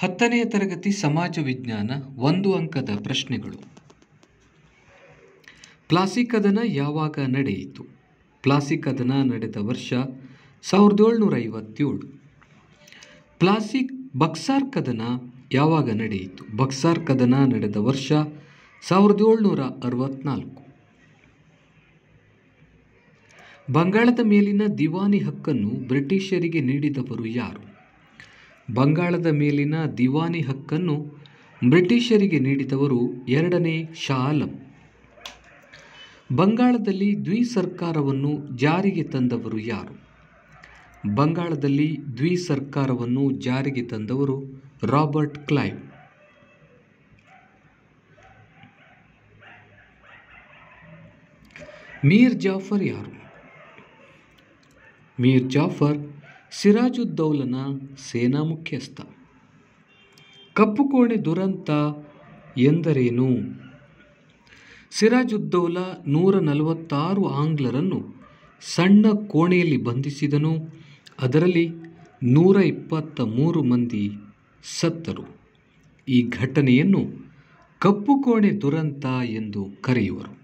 ಹತ್ತನೆಯ ತರಗತಿ ಸಮಾಜ ವಿಜ್ಞಾನ ಒಂದು ಅಂಕದ ಪ್ರಶ್ನೆಗಳು ಪ್ಲಾಸಿ ಕದನ ಯಾವಾಗ ನಡೆಯಿತು ಪ್ಲಾಸಿ ಕದನ ನಡೆದ ವರ್ಷ ಸಾವಿರದ ಏಳ್ನೂರ ಐವತ್ತೇಳು ಪ್ಲಾಸಿಕ್ ಬಕ್ಸಾರ್ ಕದನ ಯಾವಾಗ ನಡೆಯಿತು ಬಕ್ಸಾರ್ ಕದನ ನಡೆದ ವರ್ಷ ಸಾವಿರದ ಏಳ್ನೂರ ಅರವತ್ನಾಲ್ಕು ಬಂಗಾಳದ ಮೇಲಿನ ದಿವಾನಿ ಹಕ್ಕನ್ನು ಬ್ರಿಟಿಷರಿಗೆ ನೀಡಿದವರು ಯಾರು ಬಂಗಾಳದ ಮೇಲಿನ ದಿವಾನಿ ಹಕ್ಕನ್ನು ಬ್ರಿಟಿಷರಿಗೆ ನೀಡಿದವರು ಎರಡನೇ ಶಾ ಆಲಂ ಬಂಗಾಳದಲ್ಲಿ ದ್ವಿ ಸರ್ಕಾರವನ್ನು ಜಾರಿಗೆ ತಂದವರು ಯಾರು ಬಂಗಾಳದಲ್ಲಿ ದ್ವಿ ಸರ್ಕಾರವನ್ನು ಜಾರಿಗೆ ತಂದವರು ರಾಬರ್ಟ್ ಕ್ಲೈವ್ ಮೀರ್ ಜಾಫರ್ ಯಾರು ಮೀರ್ ಜಾಫರ್ ಸಿರಾಜುದ್ದೌಲನ ಸೇನಾ ಮುಖ್ಯಸ್ಥ ಕಪ್ಪು ಕೋಣೆ ದುರಂತ ಎಂದರೇನು ಸಿರಾಜುದ್ದೌಲ ನೂರ ನಲವತ್ತಾರು ಆಂಗ್ಲರನ್ನು ಸಣ್ಣ ಕೋಣೆಯಲ್ಲಿ ಬಂಧಿಸಿದನು ಅದರಲ್ಲಿ ನೂರ ಇಪ್ಪತ್ತ ಮೂರು ಮಂದಿ ಸತ್ತರು ಈ ಘಟನೆಯನ್ನು ಕಪ್ಪು ಕೋಣೆ ದುರಂತ ಎಂದು ಕರೆಯುವರು